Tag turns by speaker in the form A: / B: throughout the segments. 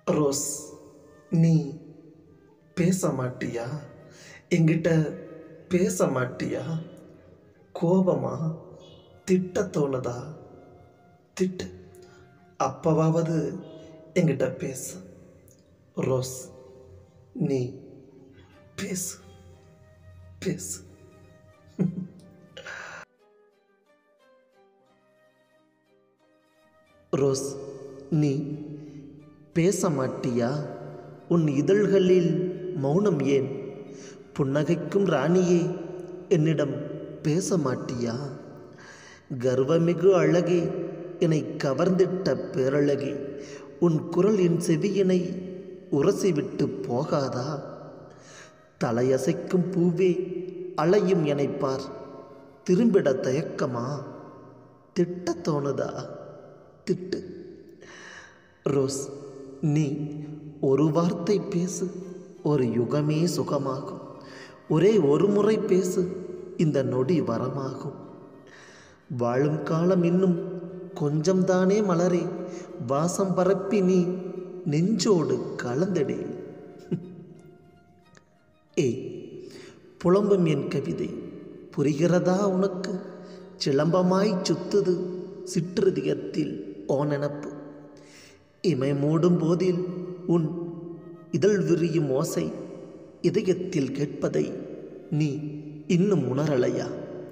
A: rose நீ பேச மாட்டியா என்கிட்ட பேச மாட்டியா கோபமா திட்ட தோணுதா திட்டு அப்பவாவது என்கிட்ட பேசு ரோஸ் நீ பேசு பேசு ரோஸ் நீ பேச மாட்டியா உன் இதழ்களில் மௌனம் ஏன் புன்னகைக்கும் ராணியே என்னிடம் பேச மாட்டியா கர்வமிகு அழகே என்னை கவர்ந்திட்ட பேரழகே உன் குரல் என் செவியினை உரசிவிட்டு போகாதா தலையசைக்கும் பூவே அலையும் எனைப்பார் திரும்பிட தயக்கமா திட்ட தோணுதா திட்டு ரோஸ் நீ ஒரு வார்த்தை பேசு ஒரு யுகமே சுகமாகும் ஒரே ஒரு முறை பேசு இந்த நொடி வரமாகும் வாழும் காலம் இன்னும் கொஞ்சம்தானே மலரே வாசம் பரப்பி நீ நெஞ்சோடு கலந்தடே ஏய் புலம்பும் என் கவிதை புரிகிறதா உனக்கு சிலம்பமாய் சுத்துது சிற்றுதிகத்தில் ஓ நினப்பு இமை மூடும் போதில் உன் இதழ் விரியும் ஓசை இதயத்தில் கேட்பதை நீ இன்னும் உணரலையா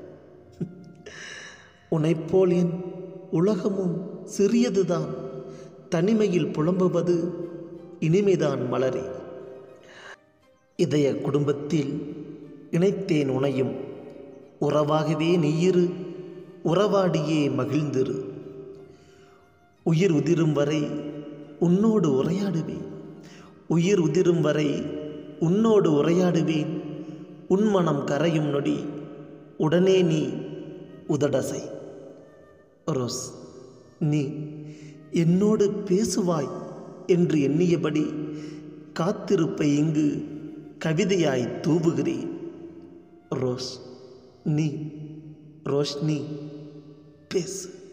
A: உனைப்போல் என் உலகமும் சிறியதுதான் தனிமையில் புலம்புவது இனிமைதான் மலரே இதய குடும்பத்தில் இணைத்தேன் உனையும் உறவாகவே நீயிரு உறவாடியே மகிழ்ந்திரு உயிர் உதிரும் வரை உன்னோடு உரையாடுவேன் உயிர் உதிரும் வரை உன்னோடு உரையாடுவேன் உன் மனம் கரையும் நொடி உடனே நீ உதடசை ரோஸ் நீ என்னோடு பேசுவாய் என்று எண்ணியபடி காத்திருப்பை இங்கு கவிதையாய் தூவுகிறேன் ரோஸ் நீ ரோஷ்னி பேசு